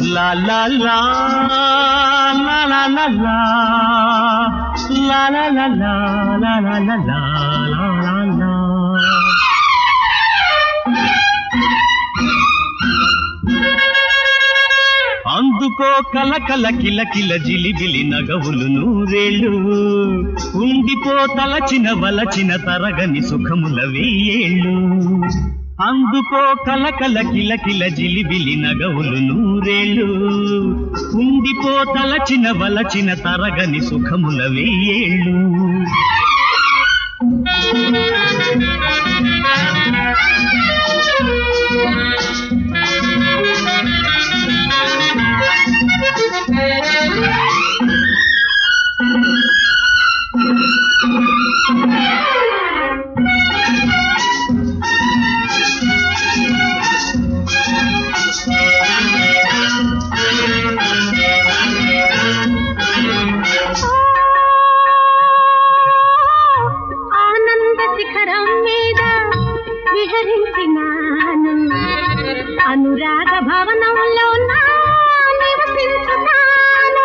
లా లా లా లా లా లా లా లా లా లా లా లా లా లా లా లా లా అందుకో కల కల కిల కిల జిలిబిలి నగవులు నూరేళ్ళు ఉండిపో తలచిన వలచిన తరగని సుఖముల వెయ్యేళ్ళు అందుకో కల కల కిల కిల జిలిబిలి నగవులు నూరేళ్ళు ఉండిపో తలచిన వలచిన తరగని సుఖముల వెయ్యేళ్ళు ఆనంద శిఖరం మీద విహరించినాను అనురాగ భవనంలో నా నివసించుతాను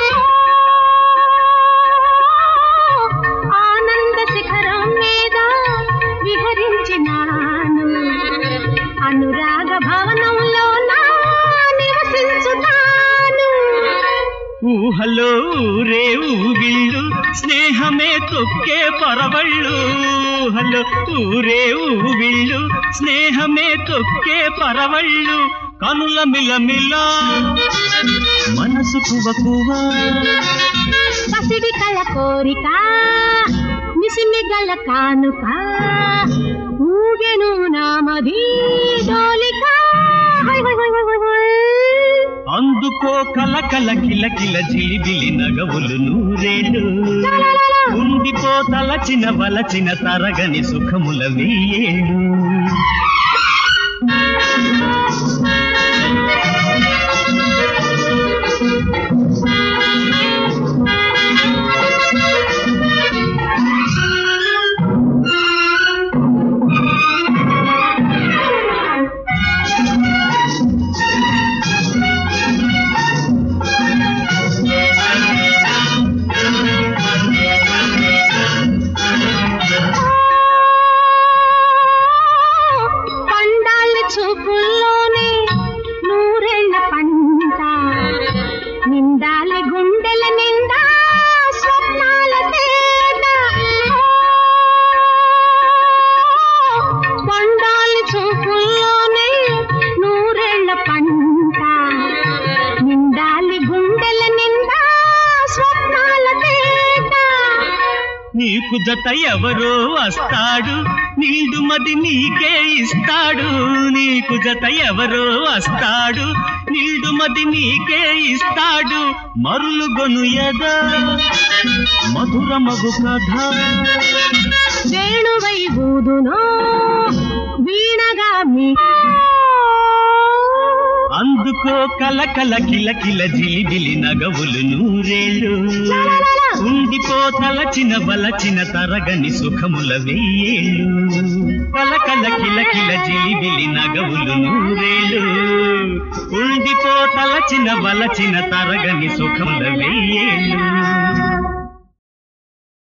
ఆనంద శిఖరం మీద విహరించినాను అనురాగ భవనంలో నా నివసించుతాను ఊహలో ఊరే ఊగిళ్ళు స్నేహమే తొక్కే పరవళ్ళు ఊహలో ఊరే ఊగిళ్ళు స్నేహమే తొక్కే పరవళ్ళు కనుల మిలమిల మనసు కువ కువ పసిడి కళ కోరిక మిసిమి గల కానుక ఊగెను నామది డోలిక హై హై హై హై హై హై. అందుకో కల కల కిల కిల జిలిబిలి నగవులు నూరేళ్ళు ఉండిపో తలచిన వలచిన తరగని సుఖముల వెయ్యేళ్ళు పండాలి చూపుల్లోనే నూరేళ్ల పంట నిండాలి గుండెల నిండా స్వప్నాల తేట పండాలి చూపుల్లోనే నూరేళ్ల పంట నిండాలి గుండెల నిండా స్వప్నాల తేట నీకు జత ఎవరో వస్తాడు నీడు మది నీకే ఇస్తాడు నీకు జత ఎవరో వస్తాడు నీడు మది నీకే ఇస్తాడు మరులు గొను ఎద మధుర మగు కథ వేణువై ఊదునో వీణగా మీ అందుకో కల కల కిల కిల జిలిబిలి నగవులు నూరేళ్ళు ఉండిపో తలచిన బలచిన తరగని సుఖముల వెయ్యేళ్ళు కల కల కిల కిల జిలిబిలి నగవులు నూరేళ్ళు ఉండిపో తలచిన బలచిన తరగని సుఖముల వెయ్యేళ్ళు